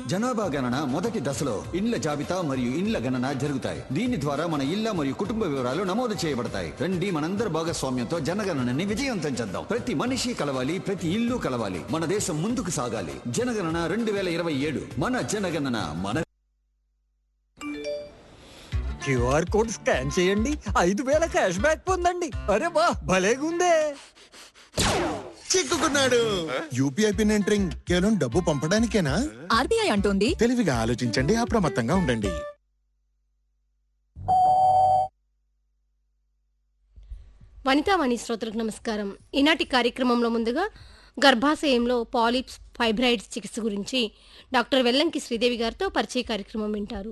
జనాభా గణన మొదటి దశలో ఇండ్ల జాబితా మరియు ఇండ్ల గణన జరుగుతాయి దీని ద్వారా మన ఇళ్ల మరియు కుటుంబ వివరాలు నమోదు చేయబడతాయి రండి మనందరి భాగస్వామ్యంతో జనగణనని విజయవంతం చేద్దాం ప్రతి మనిషి కలవాలి ప్రతి ఇల్లు కలవాలి మన దేశం ముందుకు సాగాలి జనగణన రెండు వేల ఇరవై ఏడు మన జనగణన మన క్యూఆర్ కోడ్ స్కాన్ చేయండి ఐదు వేల క్యాష్ బ్యాక్ పొందండి అరే వా భలేగుందే చిక్కుకున్నాడు యూపీఐ పిన్ ఎంటరింగ్ కేవలం డబ్బు పంపడానికేనా ఆర్బీఐ అంటోంది తెలివిగా ఆలోచించండి అప్రమత్తంగా ఉండండి వనితావాణి శ్రోతలకు నమస్కారం ఈనాటి కార్యక్రమంలో ముందుగా గర్భాశయంలో పాలిప్స్ ఫైబ్రాయిడ్స్ చికిత్స గురించి డాక్టర్ వెల్లంకి శ్రీదేవి గారితో పరిచయ కార్యక్రమం వింటారు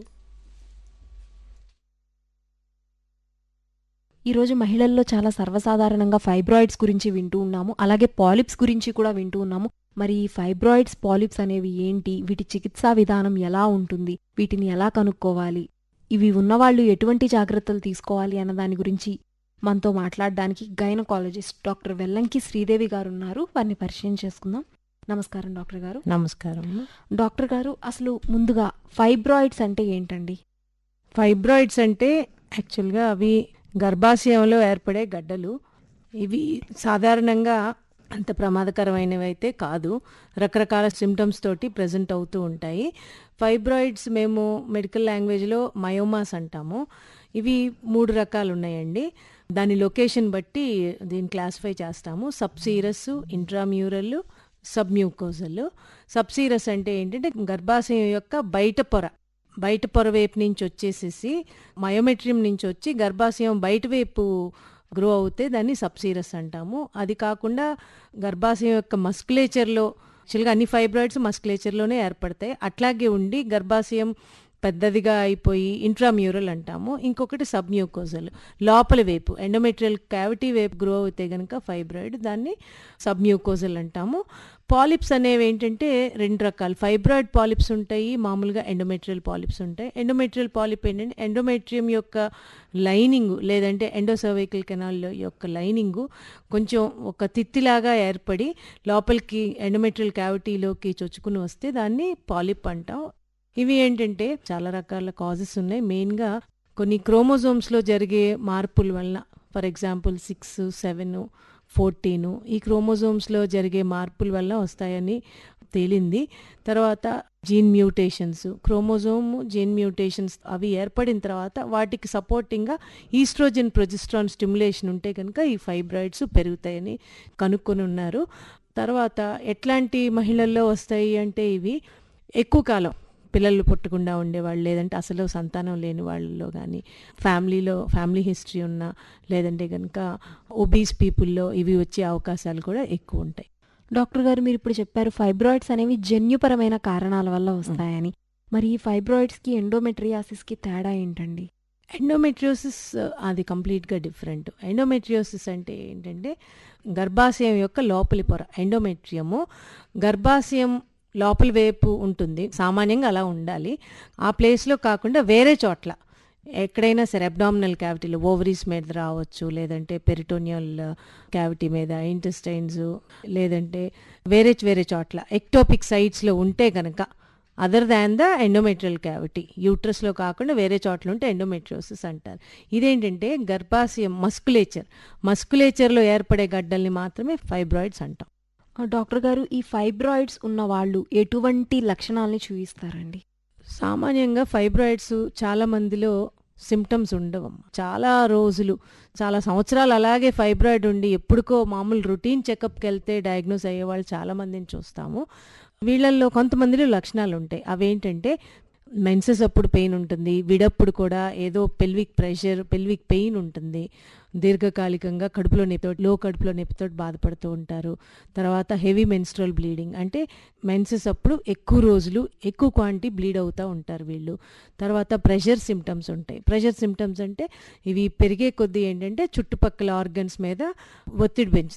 ఈరోజు మహిళల్లో చాలా సర్వసాధారణంగా ఫైబ్రాయిడ్స్ గురించి వింటూ ఉన్నాము అలాగే పాలిప్స్ గురించి కూడా వింటూ ఉన్నాము మరి ఈ ఫైబ్రాయిడ్స్ పాలిప్స్ అనేవి ఏంటి వీటి చికిత్సా విధానం ఎలా ఉంటుంది వీటిని ఎలా కనుక్కోవాలి ఇవి ఉన్నవాళ్ళు ఎటువంటి జాగ్రత్తలు తీసుకోవాలి అన్న దాని గురించి మనతో మాట్లాడడానికి గైనకాలజిస్ట్ డాక్టర్ వెల్లంకి శ్రీదేవి గారు ఉన్నారు వారిని పరిచయం చేసుకుందాం నమస్కారం డాక్టర్ గారు నమస్కారం డాక్టర్ గారు అసలు ముందుగా ఫైబ్రాయిడ్స్ అంటే ఏంటండి ఫైబ్రాయిడ్స్ అంటే యాక్చువల్గా అవి గర్భాశయంలో ఏర్పడే గడ్డలు ఇవి సాధారణంగా అంత ప్రమాదకరమైనవి అయితే కాదు రకరకాల సిమ్టమ్స్ తోటి ప్రజెంట్ అవుతూ ఉంటాయి ఫైబ్రాయిడ్స్ మేము మెడికల్ లాంగ్వేజ్లో మయోమాస్ అంటాము ఇవి మూడు రకాలు ఉన్నాయండి దాని లొకేషన్ బట్టి దీన్ని క్లాసిఫై చేస్తాము సబ్సీరస్ ఇంట్రామ్యూరల్ సబ్మ్యూకోజల్ సబ్సీరస్ అంటే ఏంటంటే గర్భాశయం యొక్క బయట పొర బయట పొర వైపు నుంచి వచ్చేసేసి మయోమెట్రియం నుంచి వచ్చి గర్భాశయం బయట వైపు గ్రో అవుతే దాన్ని సబ్సీరస్ అంటాము అది కాకుండా గర్భాశయం యొక్క మస్కులేచర్లో యాక్చువల్గా అన్ని ఫైబ్రాయిడ్స్ మస్కులేచర్లోనే ఏర్పడతాయి అట్లాగే ఉండి గర్భాశయం పెద్దదిగా అయిపోయి ఇంట్రామ్యూరల్ అంటాము ఇంకొకటి సబ్మ్యూకోజల్ లోపల వైపు ఎండోమెట్రియల్ క్యావిటీ వైపు గ్రో అయితే కనుక ఫైబ్రాయిడ్ దాన్ని సబ్మ్యూకోజల్ అంటాము పాలిప్స్ అనేవి ఏంటంటే రెండు రకాలు ఫైబ్రాయిడ్ పాలిప్స్ ఉంటాయి మామూలుగా ఎండోమెట్రియల్ పాలిప్స్ ఉంటాయి ఎండోమెట్రియల్ పాలిప్ ఏంటంటే ఎండోమెట్రియం యొక్క లైనింగ్ లేదంటే ఎండోసర్వైకల్ కెనాల్ యొక్క లైనింగ్ కొంచెం ఒక తిత్తిలాగా ఏర్పడి లోపలికి ఎండోమెట్రియల్ క్యావిటీలోకి చొచ్చుకుని వస్తే దాన్ని పాలిప్ అంటాం ఇవి ఏంటంటే చాలా రకాల కాజెస్ ఉన్నాయి మెయిన్గా కొన్ని క్రోమోజోమ్స్లో జరిగే మార్పుల వలన ఫర్ ఎగ్జాంపుల్ సిక్స్ సెవెన్ ఫోర్టీను ఈ క్రోమోజోమ్స్లో జరిగే మార్పుల వల్ల వస్తాయని తేలింది తర్వాత gene mutations chromosome gene mutations అవి ఏర్పడిన తర్వాత వాటికి సపోర్టింగ్గా ఈస్ట్రోజన్ ప్రొజిస్ట్రాన్ స్టిమ్యులేషన్ ఉంటే కనుక ఈ ఫైబ్రాయిడ్స్ పెరుగుతాయని కనుక్కొని ఉన్నారు తర్వాత ఎట్లాంటి మహిళల్లో వస్తాయి అంటే ఇవి ఎక్కువ కాలం పిల్లలు పుట్టకుండా ఉండేవాళ్ళు లేదంటే అసలు సంతానం లేని వాళ్ళలో కానీ ఫ్యామిలీలో ఫ్యామిలీ హిస్టరీ ఉన్న లేదంటే కనుక ఒబీస్ పీపుల్లో ఇవి వచ్చే అవకాశాలు కూడా ఎక్కువ ఉంటాయి డాక్టర్ గారు మీరు ఇప్పుడు చెప్పారు ఫైబ్రాయిడ్స్ అనేవి జన్యుపరమైన కారణాల వల్ల వస్తాయని మరి ఈ ఫైబ్రాయిడ్స్కి ఎండోమెట్రియాసిస్కి తేడా ఏంటండి ఎండోమెట్రియోసిస్ అది కంప్లీట్గా డిఫరెంట్ ఎండోమెట్రియోసిస్ అంటే ఏంటంటే గర్భాశయం యొక్క లోపలి పొర ఎండోమెట్రియము గర్భాశయం లోపలి వైపు ఉంటుంది సామాన్యంగా అలా ఉండాలి ఆ ప్లేస్లో కాకుండా వేరే చోట్ల ఎక్కడైనా సరే అబ్డామినల్ క్యావిటీలో ఓవరీస్ మీద రావచ్చు లేదంటే పెరిటోనియల్ క్యావిటీ మీద ఇంటెస్టైన్స్ లేదంటే వేరే వేరే చోట్ల ఎక్టోపిక్ సైట్స్లో ఉంటే కనుక other than the endometrial cavity యూట్రస్లో కాకుండా వేరే చోట్ల ఉంటే ఎండోమెట్రియోసిస్ అంటారు ఇదేంటంటే గర్భాశయం మస్కులేచర్ మస్కులేచర్లో ఏర్పడే గడ్డల్ని మాత్రమే ఫైబ్రాయిడ్స్ అంటాం ఆ, డాక్టర్ గారు ఈ ఫైబ్రాయిడ్స్ ఉన్న వాళ్ళు ఎటువంటి లక్షణాలని చూపిస్తారండి సామాన్యంగా ఫైబ్రాయిడ్స్ చాలా మందిలో సిమ్టమ్స్ ఉండవు చాలా రోజులు చాలా సంవత్సరాలు అలాగే ఫైబ్రాయిడ్ ఉండి ఎప్పుడుకో మామూలు రొటీన్ చెకప్కి వెళ్తే డయాగ్నోస్ అయ్యే వాళ్ళు చాలా మందిని చూస్తాము వీళ్ళల్లో కొంతమందిలో లక్షణాలు ఉంటాయి అవేంటంటే మెన్సెస్ అప్పుడు పెయిన్ ఉంటుంది విడప్పుడు కూడా ఏదో పెల్విక్ ప్రెషర్ పెల్విక్ పెయిన్ ఉంటుంది దీర్ఘకాలికంగా కడుపులో నొప్పితో లో కడుపులో నొప్పితో బాధపడుతూ ఉంటారు తర్వాత హెవీ మెన్స్ట్రల్ బ్లీడింగ్ అంటే మెన్సెస్ అప్పుడు ఎక్కువ రోజులు ఎక్కువ క్వాంటిటీ బ్లీడ్ అవుతూ ఉంటారు వీళ్ళు తర్వాత ప్రెషర్ సిమ్టమ్స్ ఉంటాయి ప్రెషర్ సిమ్టమ్స్ అంటే ఇవి పెరిగే కొద్దీ ఏంటంటే చుట్టుపక్కల ఆర్గన్స్ మీద ఒత్తిడి పెంచుతాయి